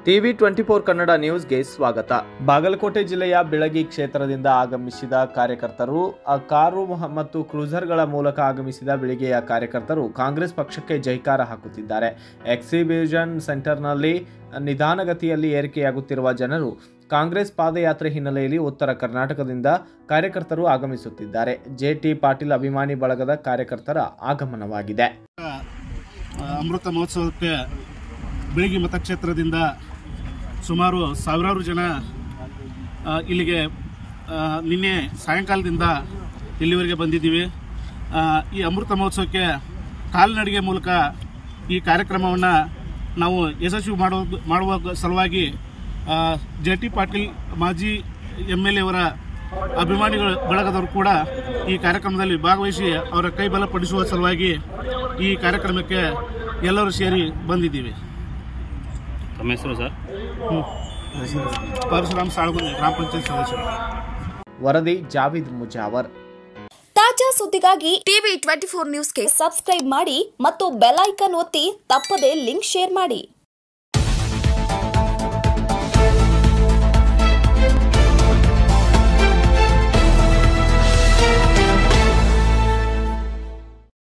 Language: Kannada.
ಟಿವಿ ಟ್ವೆಂಟಿ ಫೋರ್ ಕನ್ನಡ ನ್ಯೂಸ್ಗೆ ಸ್ವಾಗತ ಬಾಗಲಕೋಟೆ ಜಿಲ್ಲೆಯ ಬೆಳಗಿ ಕ್ಷೇತ್ರದಿಂದ ಆಗಮಿಸಿದ ಕಾರ್ಯಕರ್ತರು ಆ ಕಾರು ಮ- ಮತ್ತು ಕ್ರೂಸರ್ಗಳ ಮೂಲಕ ಆಗಮಿಸಿದ ಬೆಳಿಗ್ಗೆಯ ಕಾರ್ಯಕರ್ತರು ಕಾಂಗ್ರೆಸ್ ಪಕ್ಷಕ್ಕೆ ಜೈಕಾರ ಹಾಕುತ್ತಿದ್ದಾರೆ ಎಕ್ಸಿಬಿಷನ್ ಸೆಂಟರ್ನಲ್ಲಿ ನಿಧಾನಗತಿಯಲ್ಲಿ ಏರಿಕೆಯಾಗುತ್ತಿರುವ ಜನರು ಕಾಂಗ್ರೆಸ್ ಪಾದಯಾತ್ರೆ ಹಿನ್ನೆಲೆಯಲ್ಲಿ ಉತ್ತರ ಕರ್ನಾಟಕದಿಂದ ಕಾರ್ಯಕರ್ತರು ಆಗಮಿಸುತ್ತಿದ್ದಾರೆ ಜೆಟಿ ಪಾಟೀಲ್ ಅಭಿಮಾನಿ ಬಳಗದ ಕಾರ್ಯಕರ್ತರ ಆಗಮನವಾಗಿದೆ ಆ, ಅಮೃತ ಮಹೋತ್ಸವಕ್ಕೆ ಬೆಳಗ್ಗೆ ಮತಕ್ಷೇತ್ರದಿಂದ ಸುಮಾರು ಸಾವಿರಾರು ಜನ ಆ, ಇಲ್ಲಿಗೆ ಆ, ನಿನ್ನೆ ಸಾಯಂಕಾಲದಿಂದ ಇಲ್ಲಿವರೆಗೆ ಬಂದಿದ್ದೀವಿ ಆ, ಈ ಅಮೃತ ಮಹೋತ್ಸವಕ್ಕೆ ಕಾಲ್ನಡಿಗೆ ಮೂಲಕ ಈ ಕಾರ್ಯಕ್ರಮವನ್ನು ನಾವು ಯಶಸ್ವಿ ಮಾಡುವ ಮಾಡುವ ಸಲುವಾಗಿ ಜೆ ಟಿ ಪಾಟೀಲ್ ಮಾಜಿ ಎಮ್ ಎಲ್ ಎವರ ಅಭಿಮಾನಿಗಳ ಬಳಗದವರು ಕೂಡ ಈ ಕಾರ್ಯಕ್ರಮದಲ್ಲಿ ಭಾಗವಹಿಸಿ ಅವರ ಕೈ ಬಲಪಡಿಸುವ ಸಲುವಾಗಿ ಈ ಕಾರ್ಯಕ್ರಮಕ್ಕೆ ಎಲ್ಲರೂ ಸೇರಿ ಬಂದಿದ್ದೀವಿ ತಮ್ಮ ಹೆಸರು ಸರ್ ಪರಶುರಾಮ್ ಸಾಳಗುಂದಿ ಗ್ರಾಮ ಪಂಚಾಯತ್ ಸದಸ್ಯರು ವರದಿ ಜಾವಿದ್ ಮುಜಾವರ್ ತಾಜಾ ಸುದ್ದಿಗಾಗಿ ಟಿವಿ ಟ್ವೆಂಟಿ ಫೋರ್ ನ್ಯೂಸ್ಗೆ ಸಬ್ಸ್ಕ್ರೈಬ್ ಮಾಡಿ ಮತ್ತು ಬೆಲ್ ಐಕಾನ್ ಒತ್ತಿ ತಪ್ಪದೇ ಲಿಂಕ್ ಶೇರ್ ಮಾಡಿ